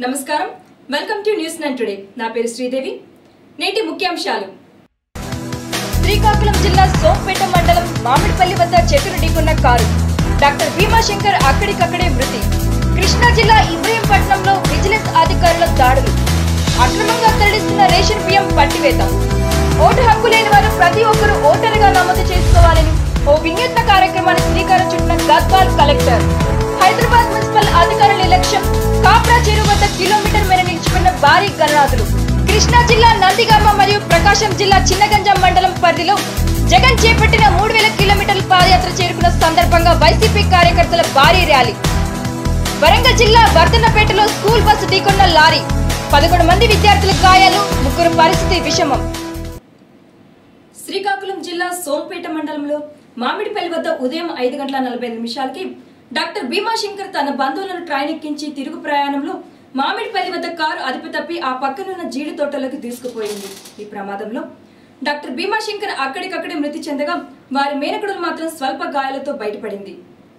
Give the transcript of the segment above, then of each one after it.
నమస్కారం welcome to news nine today నా పేరు శ్రీదేవి నేటి ముఖ్యాంశాలు శ్రీకాకుళం జిల్లా సోంపేట మండలం మామిడిపల్లి వద్ద చెట్టును ఢీకొన్న కారు డాక్టర్ భీమాశంకర్ అక్కడికక్కడే మృతి కృష్ణా జిల్లా ఇబ్రహీంపట్నంలో విజిలెన్స్ అధికారుల దాడులు అక్రమంగా తరలిస్తున్న రేషన్ బియ్యం పట్టివేత ఓటు హక్కు లేని వారు ప్రతి ఒక్కరూ ఓటరుగా నమోదు చేసుకోవాలని ఓ వినూత్న కార్యక్రమాన్ని శ్రీకారం చుట్టిన గద్వాల్ కలెక్టర్ హైదరాబాద్ మున్సిపల్ అధికారుల నిర్లక్ష్యం కాప్రా చెరువు వద్ద కిలోమీటర్ మేర నిలిచిపోయిన భారీ గణనాథులు కృష్ణా జిల్లా నందిగామ మరియు ప్రకాశం జిల్లా చిన్నగంజాం మండలం పరిధిలో జగన్ చేపట్టిన మూడు వేల కిలోమీటర్ల పాదయాత్ర చేరుకున్న సందర్భంగా వైసీపీ కార్యకర్తల భారీ ర్యాలీ వరంగల్ జిల్లా వర్ధన్నపేటలో స్కూల్ బస్సు ఢీకొన్న లారీ పదకొండు మంది విద్యార్థుల గాయాలు ముగ్గురు పరిస్థితి విషమం శ్రీకాకుళం జిల్లా సోంపేట మండలంలో మామిడిపల్లి వద్ద ఉదయం ఐదు గంటల నలభై ఐదు నిమిషాలకి డాక్టర్ భీమాశంకర్ తన బంధువులను ట్రైన్ ఎక్కించి తిరుగు ప్రయాణంలో మామిడిపల్లి వద్ద కారు అదుపు తప్పి ఆ పక్కనున్న జీడి తోటలోకి తీసుకుపోయింది ఈ ప్రమాదంలో డాక్టర్ భీమాశంకర్ అక్కడికక్కడే మృతి చెందగా వారి మేనకుడులు మాత్రం స్వల్ప గాయాలతో బయటపడింది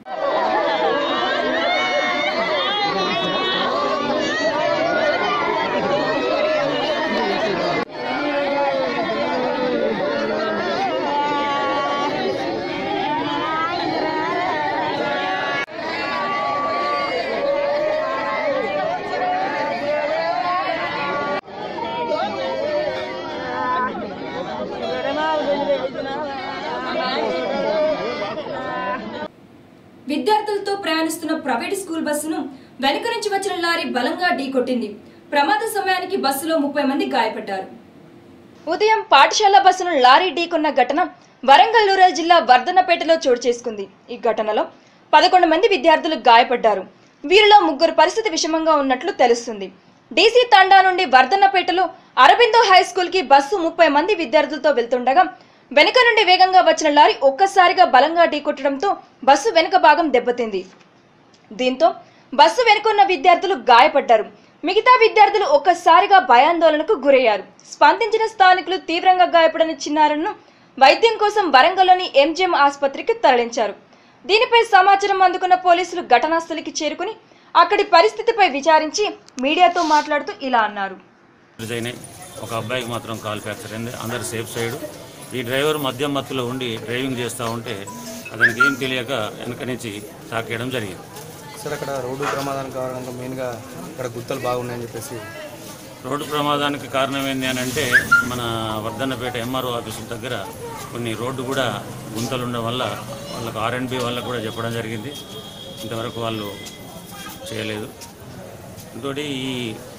విద్యార్థులతో ప్రయాణిస్తున్న ప్రైవేట్ స్కూల్ బస్సును వెనుక నుంచి వచ్చిన లారీ బలంగా ఢీకొట్టింది ప్రమాద సమయానికి బస్సులో ముప్పై మంది గాయపడ్డారు ఉదయం పాఠశాల బస్సును లారీ ఢీకొన్న ఘటన వరంగల్ రూరల్ జిల్లా వర్ధనపేటలో చోటు చేసుకుంది ఈ ఘటనలో పదకొండు మంది విద్యార్థులు గాయపడ్డారు వీరిలో ముగ్గురు పరిస్థితి విషమంగా ఉన్నట్లు తెలుస్తుంది డీసీ తండా నుండి వర్ధన్నపేటలో అరబిందో హై స్కూల్ కి బస్సు ముప్పై మంది విద్యార్థులతో వెళ్తుండగా వెనుక నుండి వేగంగా వచ్చిన లారీ ఒక్కసారిగా బలంగా ఢీకొట్టడంతో బస్సు వెనుక భాగం దెబ్బతింది దీంతో బస్సు వెనుకున్న విద్యార్థులు గాయపడ్డారు మిగతా విద్యార్థులు ఒక్కసారిగా భయాందోళనకు గురయ్యారు స్పందించిన స్థానికులు తీవ్రంగా గాయపడిన చిన్నారులను వైద్యం కోసం వరంగల్లోని ఎంజిఎం ఆసుపత్రికి తరలించారు దీనిపై సమాచారం అందుకున్న పోలీసులు ఘటనాస్థలికి చేరుకుని అక్కడి పరిస్థితిపై విచారించి మీడియాతో మాట్లాడుతూ ఇలా అన్నారు ఇంజరీస్ అయినాయి ఒక అబ్బాయికి మాత్రం కాల్ ఫ్రాక్చర్ అయింది అందరు సేఫ్ సైడ్ ఈ డ్రైవర్ మద్యం మత్తులో ఉండి డ్రైవింగ్ చేస్తూ ఉంటే అతనికి ఏం తెలియక వెనక నుంచి తాకేయడం జరిగింది సార్ అక్కడ రోడ్డు ప్రమాదానికి కారణంగా మెయిన్గా ఇక్కడ గుత్తలు బాగున్నాయని చెప్పేసి రోడ్డు ప్రమాదానికి కారణం ఏంటి అని అంటే మన వర్ధన్నపేట ఎంఆర్ఓ ఆఫీసు దగ్గర కొన్ని రోడ్డు కూడా గుంతలు ఉండడం వల్ల వాళ్ళకు ఆర్ఎండ్బి వాళ్ళకు కూడా చెప్పడం జరిగింది ఇంతవరకు వాళ్ళు చేయలేదు ఇంకోటి ఈ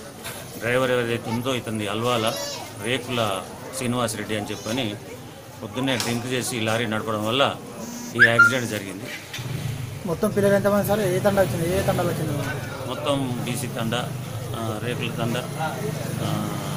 డ్రైవర్ ఏదైతే ఉందో ఇతని అల్వాల రేకుల శ్రీనివాస్ రెడ్డి అని చెప్పని పొద్దున్నే డ్రింక్ చేసి ఈ లారీ నడపడం వల్ల ఈ యాక్సిడెంట్ జరిగింది మొత్తం పిల్లలు ఎంతమంది సార్ ఏ తండ వచ్చింది ఏ తండాలు వచ్చింది మొత్తం బీసీ తండ ఆ, రేకుల తండ ఆ,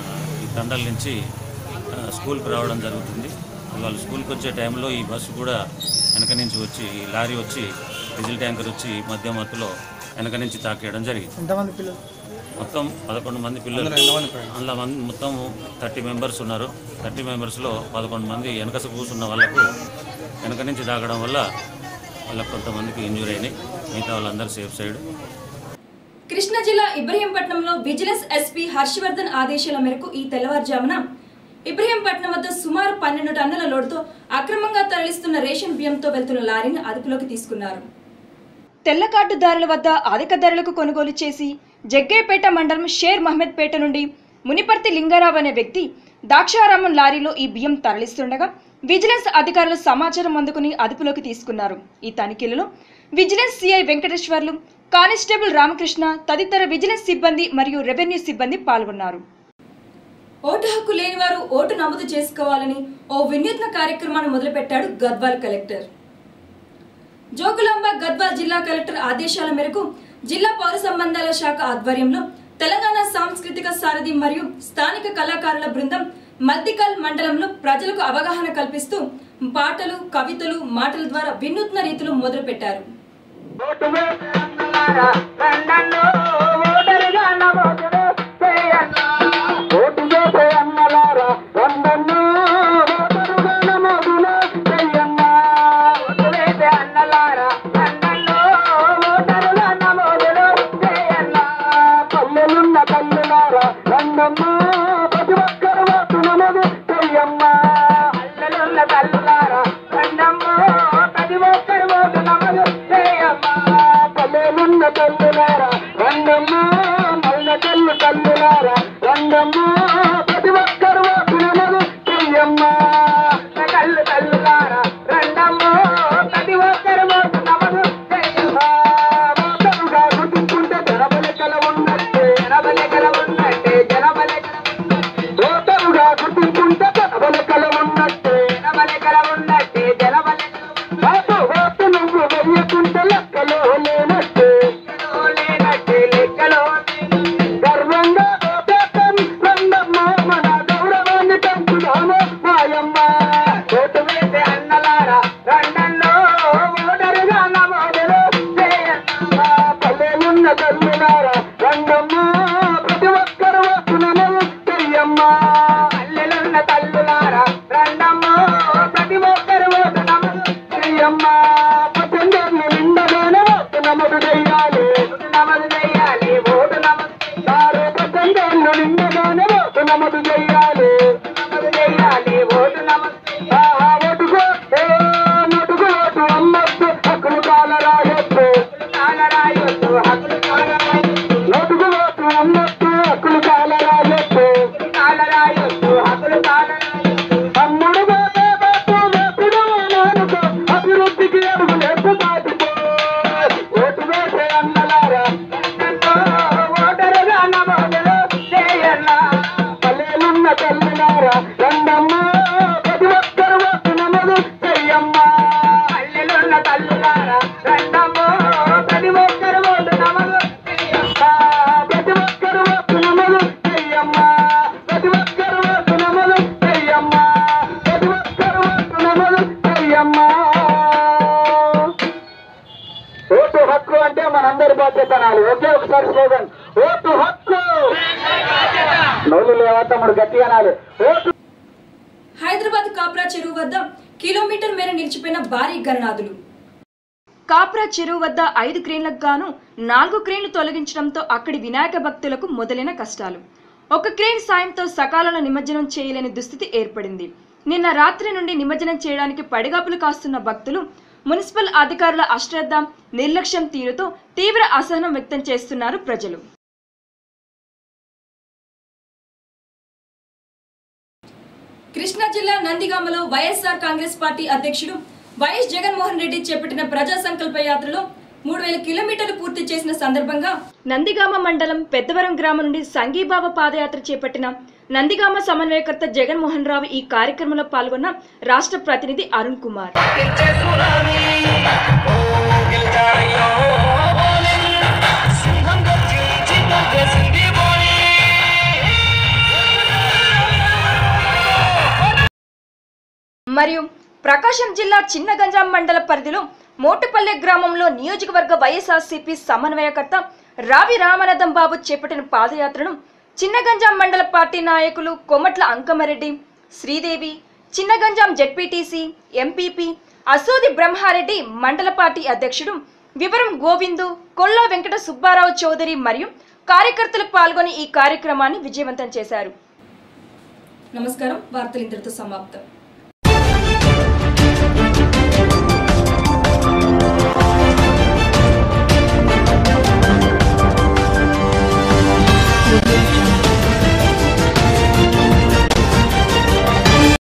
ఈ తండల నుంచి ఆ, స్కూల్కి రావడం జరుగుతుంది వాళ్ళు స్కూల్కి వచ్చే టైంలో ఈ బస్సు కూడా వెనక నుంచి వచ్చి ఈ లారీ వచ్చి డీజిల్ ట్యాంకర్ వచ్చి మధ్య మత్తులో వెనక నుంచి తాకేయడం జరిగింది ఎంతమంది పిల్లలు మొత్తం పదకొండు మంది పిల్లలు ఎంతమంది ప్రయాణికులు? అందులో మంది మొత్తం థర్టీ మెంబర్స్ ఉన్నారు థర్టీ మెంబర్స్లో పదకొండు మంది వెనక కూర్చున్న వాళ్ళకు వెనక నుంచి తాగడం వల్ల వాళ్ళకు కొంతమందికి ఇంజూరీ అయినాయి మిగతా వాళ్ళందరూ సేఫ్ సైడ్ కృష్ణా జిల్లా ఇబ్రహీంపట్నంలో విజిలెన్స్ ఎస్పీ హర్షవర్ధన్ ఆదేశాల మేరకు ఈ తెల్లవారుజామున ఇబ్రహీంపట్నం వద్ద సుమారు పన్నెండు టన్నుల లోడుతో అక్రమంగా తరలిస్తున్న రేషన్ బియ్యంతో వెళ్తున్న లారీని అదుపులోకి తీసుకున్నారు తెల్లకాటుదారుల వద్ద అధిక ధరలకు కొనుగోలు చేసి జగ్గేపేట మండలం షేర్ మహమ్మద్ పేట నుండి మునిపర్తి లింగారావు అనే వ్యక్తి దాక్షారామం లారీలో ఈ బియ్యం తరలిస్తుండగా విజిలెన్స్ అధికారులు సమాచారం అందుకుని అదుపులోకి తీసుకున్నారు ఈ తనిఖీలలో vigilance CI Venkateswarlu constable Ramakrishna తదితర విజిలెన్స్ సిబ్బంది మరియు రెవెన్యూ సిబ్బంది పాల్గొన్నారు ఓటు హక్కు లేని వారు ఓటు నమోదు చేసుకోవాలని ఓ వినూత్న కార్యక్రమాన్ని మొదలుపెట్టాడు గద్వాల్ కలెక్టర్ జోగులాంబ గద్వాల్ జిల్లా కలెక్టర్ ఆదేశాల మేరకు జిల్లా పౌర సంబంధాల శాఖ ఆధ్వర్యంలో తెలంగాణ సాంస్కృతిక సారథి మరియు స్థానిక కళాకారుల బృందం మల్దికల్ మండలంలో ప్రజలకు అవగాహన కల్పిస్తూ పాటలు కవితలు మాటల ద్వారా వినూత్న రీతిలో మొదలుపెట్టారు ఓటు చేసే అన్నలారా వందన్నో ఓటరుగా నమోదున చెయ్యన్నా ఓటు వేసే అన్నలారా వందన్నో ఓటరుగా నమోదున చెయ్యన్నా పల్లెలున్న పచ్చందర్లు నిండగానే ఓటు నమోదు చెయ్యాలి నమోదు చెయ్యాలి ఓటు నమోదు సారు పచ్చందర్లు నిండగానే ఓటు నమోదు చెయ్యాలి నమోదు చెయ్యాలి ఓటు నమోదు ఓటుకు ఏ నోటుకు ఓటు అమ్మొద్దు హక్కులు కాల రాయొద్దు కాల రాయొద్దు హక్కులు కాల నోటుకు ఓటు అమ్మొద్దు హక్కులు కాల రాయొద్దు కాల రాయొద్దు హక్కులు కాల తమ్ముడు బాబే బాపు బాపుడు నానుకో అభివృద్ధికి అడుగులు ఎత్తు దాటిపో ఓటు వేసే అన్నలారా ఓటరుగా నమోదులు చేయన్నా పల్లెలున్న తల్లినారా రండమ్మ ప్రతి ఒక్కరు ఓటు నమోదు చెయ్యమ్మా పల్లెలున్న తల్లినారా రండమ్మ ప్రతి ఒక్కరు ఓటు నమోదు చెయ్యమ్మా ప్రతి ఒక్కరు ఓటు నమోదు చెయ్యమ్మా ప్రతి ఒక్కరు ఓటు నమోదు చెయ్యమ్మా ప్రతి ఒక్కరు ఓటు నమోదు చెయ్యమ్మా ఓటు హక్కు అంటే మనందరి బాధ్యత అనాలి ఒకే ఒకసారి స్లోగన్ ఓటు హక్కు నోళ్ళు లేవా తమ్ముడు గట్టిగా అనాలి ఓటు హైదరాబాద్ కాప్రా చెరువు వద్ద కిలోమీటర్ మేర నిలిచిపోయిన భారీ గణనాథులు కాప్రా చెరువు వద్ద ఐదు క్రేన్లకు గాను నాలుగు క్రేన్లు తొలగించడంతో అక్కడి వినాయక భక్తులకు మొదలైన కష్టాలు ఒక క్రేన్ సాయంతో సకాలంలో నిమజ్జనం చేయలేని దుస్థితి ఏర్పడింది నిన్న రాత్రి నుండి నిమజ్జనం చేయడానికి పడిగాపులు కాస్తున్న భక్తులు మున్సిపల్ అధికారుల అశ్రద్ధ నిర్లక్ష్యం తీరుతో తీవ్ర అసహనం వ్యక్తం చేస్తున్నారు ప్రజలు కృష్ణా జిల్లా నందిగామలో వైఎస్ఆర్ కాంగ్రెస్ పార్టీ అధ్యక్షుడు వైఎస్ జగన్మోహన్ రెడ్డి చేపట్టిన ప్రజా సంకల్ప యాత్రలో మూడు వేల కిలోమీటర్లు పూర్తి చేసిన సందర్భంగా నందిగామ మండలం పెద్దవరం గ్రామం నుండి సంఘీభావ పాదయాత్ర చేపట్టిన నందిగామ సమన్వయకర్త జగన్మోహన్ రావు ఈ కార్యక్రమంలో పాల్గొన్న రాష్ట్ర ప్రతినిధి అరుణ్ కుమార్ మరియు ప్రకాశం జిల్లా చిన్నగంజాం మండల పరిధిలో మోటుపల్లె గ్రామంలో నియోజకవర్గ వైఎస్ఆర్సీపీ సమన్వయకర్త రావి రామనాథం బాబు చేపట్టిన పాదయాత్రను చిన్నగంజాం మండల పార్టీ నాయకులు కొమట్ల అంకమరెడ్డి శ్రీదేవి చిన్నగంజాం జెడ్పీటీసీ ఎంపీపీ అసూది బ్రహ్మారెడ్డి మండల పార్టీ అధ్యక్షుడు వివరం గోవిందు కొల్లా వెంకట సుబ్బారావు చౌదరి మరియు కార్యకర్తలు పాల్గొని ఈ కార్యక్రమాన్ని విజయవంతం చేశారు నమస్కారం వార్తలు ఇంతటితో సమాప్తం